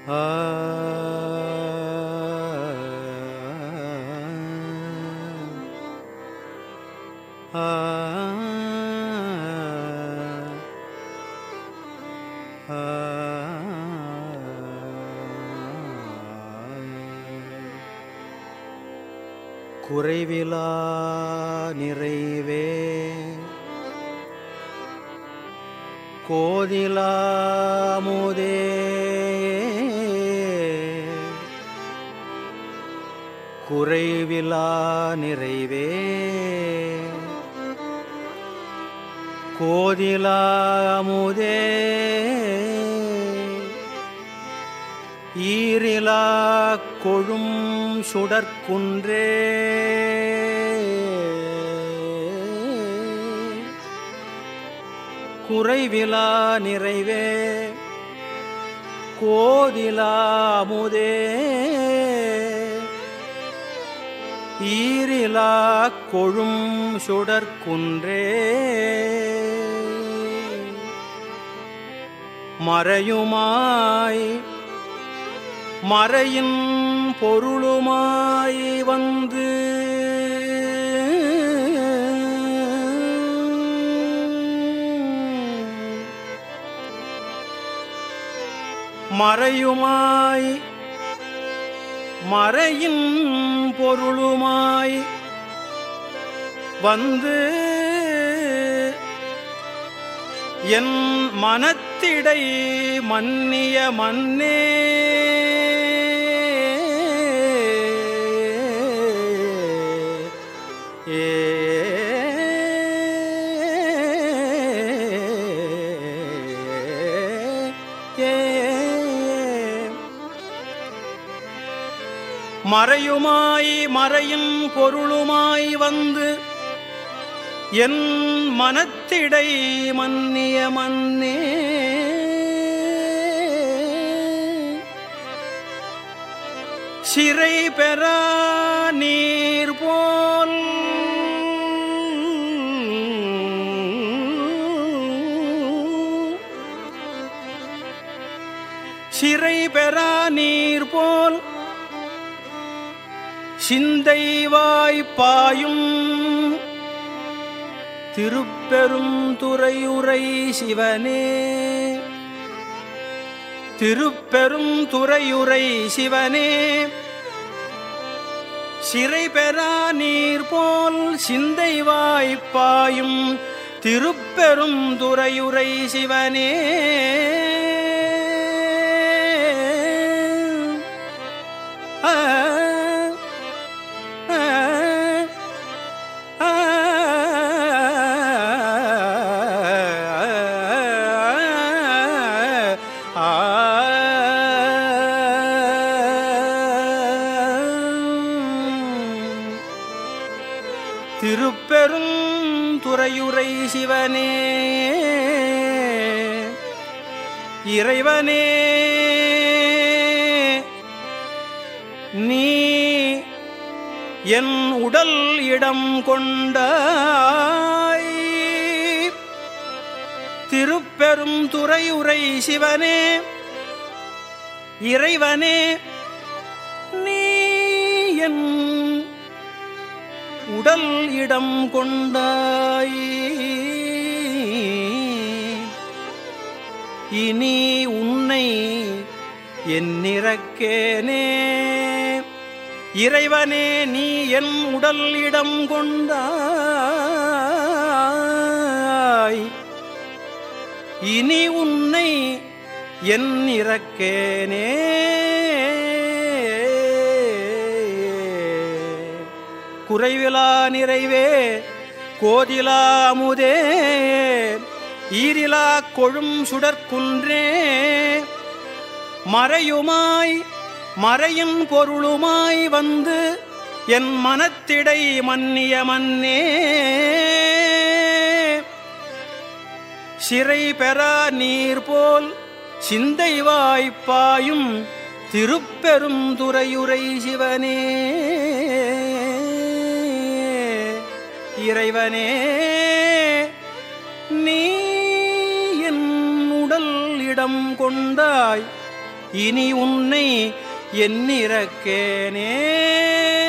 குறைவிலா நிறைவே கோதிலாமுதே குறைவிலா நிறைவே கோதிலாமுதே ஈரிலா கொழும் சுடற்குன்றே குறைவிலா நிறைவே கோதிலாமுதே ஈரிலா கொழும் சுடற்குன்றே மறையுமாய் மறையின் பொருளுமாய் வந்து மறையுமாய் மறையின் பொருளுமாய் வந்து என் மனத்திடை மன்னிய மன்னே ஏ மறையுமாய் மறையின் பொருளுமாய் வந்து என் மனத்திடை மன்னிய மன்னே சிறை பெறா நீர் போல் சிறை பெறா நீர் போல் சிந்தை வாய்ப்பாயும் திருப்பெரும் துறையுரை சிவனே திருப்பெரும் துறையுரை சிவனே சிறை பெறா நீர் போல் சிந்தை வாய்ப்பாயும் திருப்பெரும் துறையுரை சிவனே ஆ திருப்பெரும் துறையுரை சிவனே இறைவனே நீ என் உடல் இடம் கொண்டாய் திருப்பெரும் துறையுரை சிவனே இறைவனே நீ என் உடல் இடம் கொண்டாய் இனி உன்னை என்னிறக்கேனே இறைவனே நீ என் உடல் இடம் கொண்டாய் இனி உன்னை என் இறக்கேனே குறைவிலா நிறைவே கோதிலா அமுதே ஈரிலா கொழும் சுடற்குன்றே மறையுமாய் மறையின் பொருளுமாய் வந்து என் மனத்திடை மன்னிய மன்னே சிறை பெறா நீர் போல் சிந்தை வாய்ப்பாயும் திருப்பெரும் துறையுரை சிவனே இறைவனே நீ என் உடல் இடம் கொண்டாய் இனி உன்னை எண்ணிறக்கேனே